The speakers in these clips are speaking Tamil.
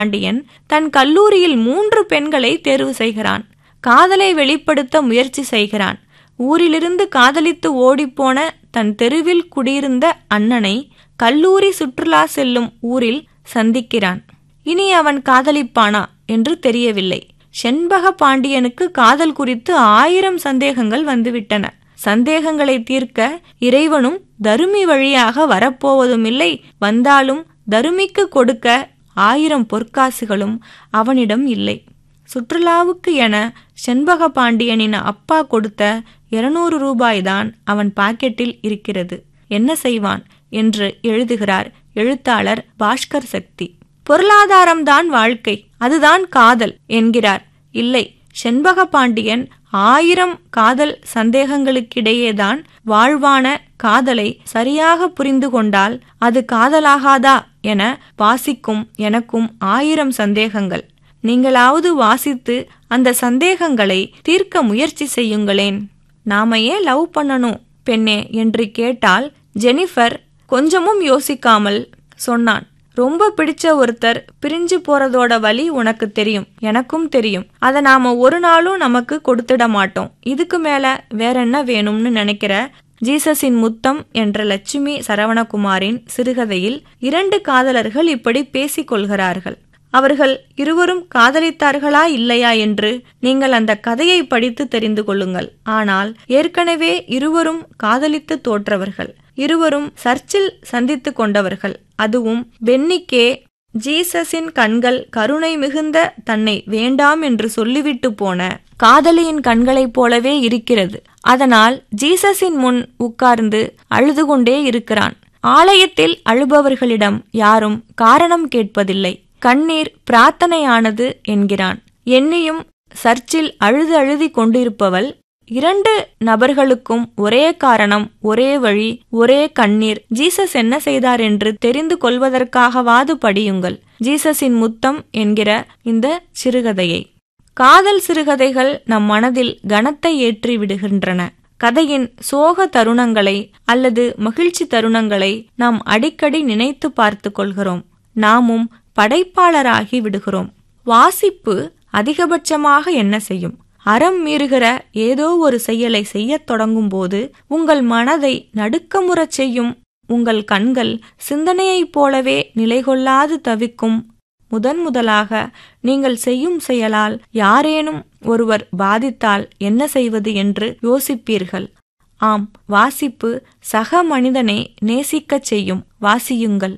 பாண்டியன் தன் கல்லூரியில் மூன்று பெண்களை தேர்வு செய்கிறான் காதலை வெளிப்படுத்த முயற்சி செய்கிறான் ஊரிலிருந்து காதலித்து ஓடிப்போன தன் தெருவில் குடியிருந்த அண்ணனை கல்லூரி சுற்றுலா செல்லும் ஊரில் சந்திக்கிறான் இனி அவன் காதலிப்பானா என்று தெரியவில்லை செண்பக பாண்டியனுக்கு காதல் குறித்து ஆயிரம் சந்தேகங்கள் வந்துவிட்டன சந்தேகங்களை தீர்க்க இறைவனும் தருமி வழியாக வரப்போவதுமில்லை வந்தாலும் தருமிக்கு கொடுக்க ஆயிரம் பொற்காசுகளும் அவனிடம் இல்லை சுற்றுலாவுக்கு என செண்பக பாண்டியனின் அப்பா கொடுத்த இருநூறு ரூபாய்தான் அவன் பாக்கெட்டில் இருக்கிறது என்ன செய்வான் என்று எழுதுகிறார் எழுத்தாளர் பாஸ்கர் சக்தி பொருளாதாரம்தான் வாழ்க்கை அதுதான் காதல் என்கிறார் இல்லை செண்பக பாண்டியன் ஆயிரம் காதல் சந்தேகங்களுக்கிடையேதான் வாழ்வான காதலை சரியாக புரிந்து கொண்டால் அது காதலாகாதா என வாசிக்கும் எனக்கும் ஆயிரம் சந்தேகங்கள் நீங்களாவது வாசித்து அந்த சந்தேகங்களை தீர்க்க முயற்சி செய்யுங்களேன் நாம ஏன் லவ் பண்ணணும் பெண்ணே என்று கேட்டால் ஜெனிஃபர் கொஞ்சமும் யோசிக்காமல் சொன்னான் ரொம்ப பிடிச்ச ஒருத்தர் பிரிஞ்சு போறதோட வலி உனக்கு தெரியும் எனக்கும் தெரியும் அதை நாம ஒரு நாளும் நமக்கு கொடுத்துட மாட்டோம் இதுக்கு மேல வேற என்ன வேணும்னு நினைக்கிற ஜீசஸின் முத்தம் என்ற லட்சுமி சரவணகுமாரின் சிறுகதையில் இரண்டு காதலர்கள் இப்படி பேசிக் கொள்கிறார்கள் அவர்கள் இருவரும் காதலித்தார்களா இல்லையா என்று நீங்கள் அந்த கதையை படித்து தெரிந்து கொள்ளுங்கள் ஆனால் ஏற்கனவே இருவரும் காதலித்து தோற்றவர்கள் இருவரும் சர்ச்சில் சந்தித்து கொண்டவர்கள் அதுவும் பென்னிக்கே ஜீசஸின் கண்கள் கருணை மிகுந்த தன்னை வேண்டாம் என்று சொல்லிவிட்டு போன காதலியின் கண்களைப் போலவே இருக்கிறது அதனால் ஜீசஸின் முன் உட்கார்ந்து அழுது கொண்டே இருக்கிறான் ஆலயத்தில் அழுபவர்களிடம் யாரும் காரணம் கேட்பதில்லை கண்ணீர் பிரார்த்தனையானது என்கிறான் எண்ணியும் சர்ச்சில் அழுது அழுதி கொண்டிருப்பவள் இரண்டு நபர்களுக்கும் ஒரே காரணம் ஒரே வழி ஒரே கண்ணீர் ஜீசஸ் என்ன செய்தார் என்று தெரிந்து கொள்வதற்காகவாது படியுங்கள் ஜீசஸின் முத்தம் என்கிற இந்த சிறுகதையை காதல் சிறுகதைகள் நம் மனதில் கனத்தை ஏற்றி விடுகின்றன கதையின் சோக தருணங்களை அல்லது மகிழ்ச்சி தருணங்களை நாம் அடிக்கடி நினைத்து பார்த்து கொள்கிறோம் நாமும் படைப்பாளராகி விடுகிறோம் வாசிப்பு அதிகபட்சமாக என்ன செய்யும் அறம் மீறுகிற ஏதோ ஒரு செயலை செய்யத் தொடங்கும் போது உங்கள் மனதை நடுக்கமுறச் செய்யும் உங்கள் கண்கள் சிந்தனையைப் போலவே நிலைகொள்ளாது தவிக்கும் முதன் முதலாக நீங்கள் செய்யும் செயலால் யாரேனும் ஒருவர் பாதித்தால் என்ன செய்வது என்று யோசிப்பீர்கள் ஆம் வாசிப்பு சக மனிதனை நேசிக்கச் செய்யும் வாசியுங்கள்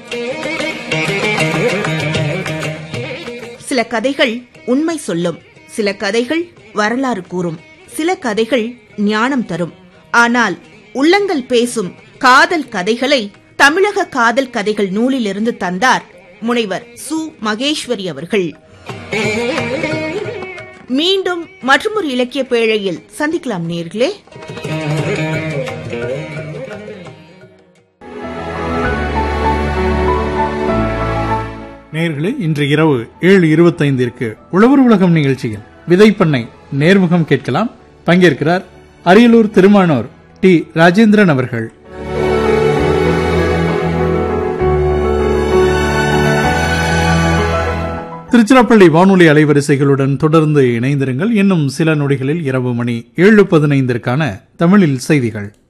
சில கதைகள் உண்மை சொல்லும் சில கதைகள் வரலாறு கூறும் சில கதைகள் ஞானம் தரும் ஆனால் உள்ளங்கள் பேசும் காதல் கதைகளை தமிழக காதல் கதைகள் நூலிலிருந்து தந்தார் முனைவர் சு மகேஸ்வரி அவர்கள் மீண்டும் மற்றொரு இலக்கிய பேழையில் சந்திக்கலாம் நேர்களே நேர்களே இன்று இரவு ஏழு இருபத்தைந்திற்கு உழவர் உலகம் நிகழ்ச்சியில் விதைப்பண்ணை நேர்முகம் கேட்கலாம் பங்கேற்கிறார் அரியலூர் திருமானோர் டி ராஜேந்திரன் அவர்கள் திருச்சிராப்பள்ளி வானொலி அலைவரிசைகளுடன் தொடர்ந்து இணைந்திருங்கள் இன்னும் சில நொடிகளில் இரவு மணி ஏழு பதினைந்திற்கான தமிழில் செய்திகள்